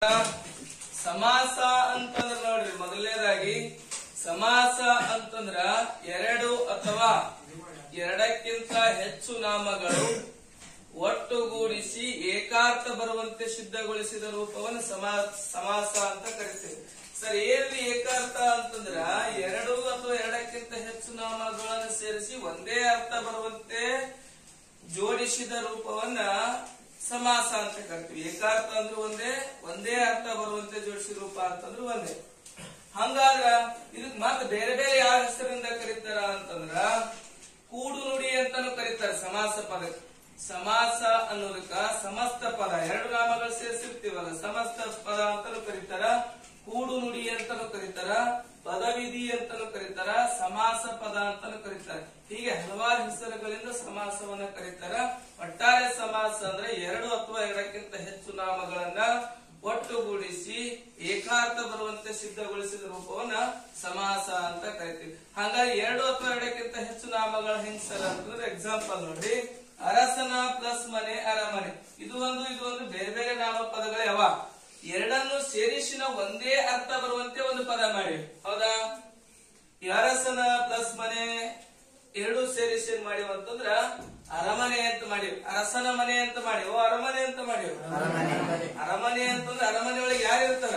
ಸಮಾಸ ಅಂತಂದ್ರ ನೋಡ್ರಿ ಮೊದಲನೇದಾಗಿ ಸಮಾಸ ಅಂತಂದ್ರ ಎರಡು ಅಥವಾ ಎರಡಕ್ಕಿಂತ ಹೆಚ್ಚು ನಾಮಗಳು ಒಟ್ಟುಗೂಡಿಸಿ ಏಕಾರ್ಥ ಬರುವಂತೆ ಸಿದ್ಧಗೊಳಿಸಿದ ರೂಪವನ್ನು ಸಮಾ ಸಮಾಸ ಅಂತ ಕರಿತೇವೆ ಸರ್ ಏನ್ರಿ ಏಕಾರ್ಥ ಅಂತಂದ್ರ ಎರಡು ಅಥವಾ ಎರಡಕ್ಕಿಂತ ಹೆಚ್ಚು ನಾಮಗಳನ್ನು ಸೇರಿಸಿ ಒಂದೇ ಅರ್ಥ ಬರುವಂತೆ ಜೋಡಿಸಿದ ರೂಪವನ್ನ ಸಮಾಸ ಅಂತ ಕರಿತೀವಿ ಏಕಾರ್ಥ ಅಂದ್ರೆ ಒಂದೇ ಒಂದೇ ಅರ್ಥ ಬರುವಂತೆ ಜೋಡಿಸಿದ ರೂಪ ಅಂತಂದ್ರೆ ಒಂದೇ ಹಂಗಾದ್ರ ಇದಕ್ ಮತ್ತೆ ಬೇರೆ ಬೇರೆ ಯಾವ ಹೆಸರಿಂದ ಕರೀತಾರ ಅಂತಂದ್ರ ಕೂಡು ನುಡಿ ಅಂತಾನು ಕರೀತಾರೆ ಸಮಾಸ ಪದಕ್ಕೆ ಸಮಾಸ ಅನ್ನೋದಕ್ಕ ಸಮಸ್ತ ಪದ ಎರಡು ನಾಮಗಳು ಸೇರಿಸಿರ್ತೀವಲ್ಲ ಸಮಸ್ತ ಪದ ಅಂತಾನು ಕರೀತಾರ ಕೂಡು ನುಡಿ ಅಂತಾನು ಕರೀತಾರ ಪದವಿಧಿ ಅಂತಾನು ಕರೀತಾರ ಸಮಾಸ ಪದ ಅಂತಾನು ಕರೀತಾರೆ ಹೀಗೆ ಹಲವಾರು ಹೆಸರುಗಳಿಂದ ಸಮಾಸವನ್ನ ಕರೀತಾರ ಒಟ್ಟಾರೆ ಸಮಾಸ ಅಂದ್ರೆ ಎರಡು ಅಥವಾ ಎರಡಕ್ಕಿಂತ ಹೆಚ್ಚು ನಾಮಗಳನ್ನ ಒಟ್ಟುಗೂಡಿಸಿ ಏಕಾರ್ಥ ಬರುವಂತೆ ಸಿದ್ಧಗೊಳಿಸಿದ ರೂಪವನ್ನ ಸಮಾಸ ಅಂತ ಕರಿತೀವಿ ಹಾಗಾಗಿ ಎರಡು ಅಥವಾ ಎರಡಕ್ಕಿಂತ ಹೆಚ್ಚು ನಾಮಗಳ ಹೆಂಗ್ ಸರ್ ಅಂತಂದ್ರೆ ಎಕ್ಸಾಂಪಲ್ ನೋಡ್ರಿ ಅರಸನ ಪ್ಲಸ್ ಮನೆ ಅರಮನೆ ಇದು ಒಂದು ಇದು ಒಂದು ಬೇರೆ ಬೇರೆ ನಾಮಪದಗಳು ಯಾವ ಎರಡನ್ನು ಸೇರಿಸಿ ನಾವು ಒಂದೇ ಅರ್ಥ ಬರುವಂತೆ ಒಂದು ಪದ ಮಾಡಿ ಹೌದಾ ಈ ಅರಸನ ಪ್ಲಸ್ ಮನೆ ಎರಡು ಸೇರಿಸಿ ಏನ್ ಮಾಡಿವ್ ಅಂತಂದ್ರ ಅರಮನೆ ಅಂತ ಮಾಡಿವ್ ಅರಸನ ಮನೆ ಅಂತ ಮಾಡಿವ್ ಅರಮನೆ ಅಂತ ಮಾಡಿವ್ ಅರಮನೆ ಅಂತಂದ್ರೆ ಅರಮನೆ ಒಳಗೆ ಯಾರು ಇರ್ತಾರ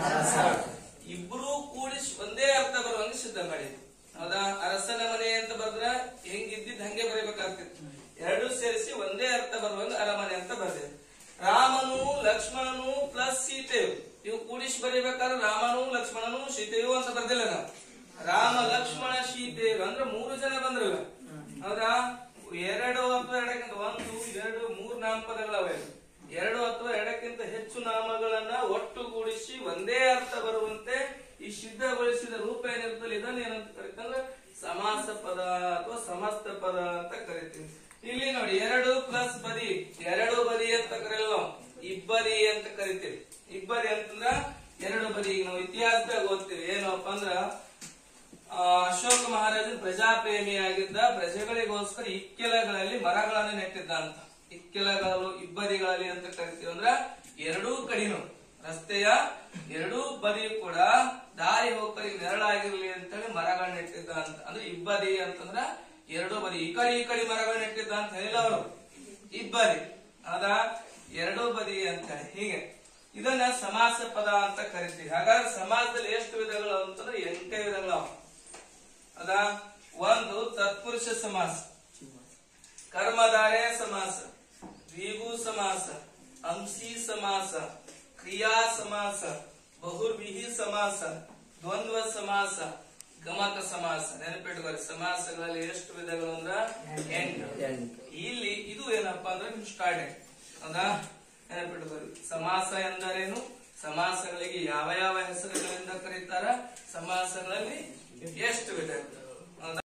ಇಬ್ರು ಕೂಡಿಸಿ ಒಂದೇ ಅರ್ಥ ಬರುವಂಗೆ ಸಿದ್ಧ ಮಾಡಿದ್ವಿ ಹೌದಾ ಅರಸನ ಮನೆ ಅಂತ ಬರೆದ್ರ ಹೆಂಗಿದ್ದಿದ್ ಹಂಗೆ ಬರೀಬೇಕಾಗ್ತಿತ್ತು ಎರಡು ಸೇರಿಸಿ ಒಂದೇ ಅರ್ಥ ಬರುವಂಗೆ ಅರಮನೆ ಅಂತ ಬರ್ದೇವೆ ರಾಮನು ಲಕ್ಷ್ಮಣನು ಪ್ಲಸ್ ಸೀತೆಯು ಇವು ಕೂಡಿಸಿ ಬರೀಬೇಕಾದ್ರೆ ರಾಮನು ಲಕ್ಷ್ಮಣನು ಸೀತೆಯು ಅಂತ ಬರ್ದಿಲ್ಲ ನಾವು ರಾಮ ಲಕ್ಷ್ಮಣ ಸೀತೆಯು ಅಂದ್ರೆ ಮೂರು ಜನ ಬಂದ್ರು ಇವಾಗ. ಹೌದಾ ಎರಡು ಅಥವಾ ಎರಡಕ್ಕಿಂತ ಒಂದು ಎರಡು ಮೂರು ನಾಮಪದಗಳವೆ ಎರಡು ಅಥವಾ ಎರಡಕ್ಕಿಂತ ಹೆಚ್ಚು ನಾಮಗಳನ್ನ ಒಟ್ಟುಗೂಡಿಸಿ ಒಂದೇ ಅರ್ಥ ಬರುವಂತೆ ಈ ಸಿದ್ಧಗೊಳಿಸಿದ ರೂಪ ಏನಿರ್ತಲ್ಲ ಇದನ್ನ ಏನಂತ ಕರಿತಂದ್ರೆ ಸಮಾಸ ಪದ ಅಥವಾ ಸಮಸ್ತ ಪದ ಅಂತ ಕರಿತೀವಿ ಇಲ್ಲಿ ನೋಡಿ ಎರಡು ಪ್ಲಸ್ ಬದಿ ಎರಡು ಬದಿ ಅಂತ ಕರೆಯಲ್ಲ ನಾವು ಇಬ್ಬರಿ ಅಂತ ಕರಿತೀವಿ ಇಬ್ಬರಿ ಅಂತಂದ್ರ ಎರಡು ಬದಿ ಈಗ ನಾವು ಇತಿಹಾಸದಾಗ ಓದ್ತೀವಿ ಏನಪ್ಪ ಅಂದ್ರ ಆ, ಅಶೋಕ ಮಹಾರಾಜನ್ ಪ್ರಜಾಪ್ರೇಮಿಯಾಗಿದ್ದ ಪ್ರಜೆಗಳಿಗೋಸ್ಕರ ಇಕ್ಕೆಲಗಳಲ್ಲಿ ಮರಗಳನ್ನು ನೆಟ್ಟಿದ್ದ ಅಂತ ಇಕ್ಕೆಲಗಳು ಇಬ್ಬರಿಗಳಲ್ಲಿ ಅಂತ ಕರಿತೀವಿ ಅಂದ್ರ ಎರಡೂ ಕಡಿನು ರಸ್ತೆಯ ಎರಡೂ ಬದಿ ಕೂಡ ದಾರಿ ಹೋಗರಿಗೆ ನೆರಳಾಗಿರ್ಲಿ ಅಂತೇಳಿ ಮರಗಳನ್ನ ನೆಟ್ಟಿದ್ದ ಅಂತ ಅಂದ್ರೆ ಇಬ್ಬರಿ ಅಂತಂದ್ರ ಎರಡು ಬದಿ ಈ ಕಡೆ ಈ ಕಡೆ ಮರಗಳು ನೆಟ್ಟಿದ್ದ ಅಂತ ಹೇಳಿಲ್ಲ ಅವರು ಇಬ್ಬರಿ ಹೌದಾ ಎರಡೂ ಬದಿ ಅಂತ ಹೇಳಿ ಹೀಗೆ ಇದನ್ನ ಸಮಾಸ ಪದ ಅಂತ ಕರಿತೀವಿ ಹಾಗಾದ್ರೆ ಸಮಾಸದಲ್ಲಿ ಎಷ್ಟು ವಿಧಗಳು ಅಂತಂದ್ರೆ ಎಂಟೇ ವಿಧಗಳು ಅವ. ಅದ ಒಂದು ತತ್ಪುರುಷ ಸಮಾಸ ಕರ್ಮಧಾರಯ ಸಮಾಸ ದ್ವಿಗು ಸಮಾಸ ಅಂಶಿ ಸಮಾಸ ಕ್ರಿಯಾ ಸಮಾಸ ಬಹುರ್ವಿಹಿ ಸಮಾಸ ದ್ವಂದ್ವ ಸಮಾಸ ಗಮಕ ಸಮಾಸ ನೆನಪಿಟ್ಕೊಳ್ಳಿ ಸಮಾಸಗಳಲ್ಲಿ ಎಷ್ಟು ವಿಧಗಳು ಅಂದ್ರ ಎಂಟು ಇಲ್ಲಿ ಇದು ಏನಪ್ಪಾ ಅಂದ್ರೆ ನಿಮ್ ಸ್ಟಾರ್ಟಿಂಗ್ ಹೌದಾ ನೆನಪಿಟ್ಕೊಳ್ಳಿ ಸಮಾಸ ಎಂದರೇನು ಸಮಾಸಗಳಿಗೆ ಯಾವ ಯಾವ ಹೆಸರುಗಳಿಂದ ಕರೀತಾರ ಸಮಾಸಗಳಲ್ಲಿ ಎಷ್ಟು ವಿಧ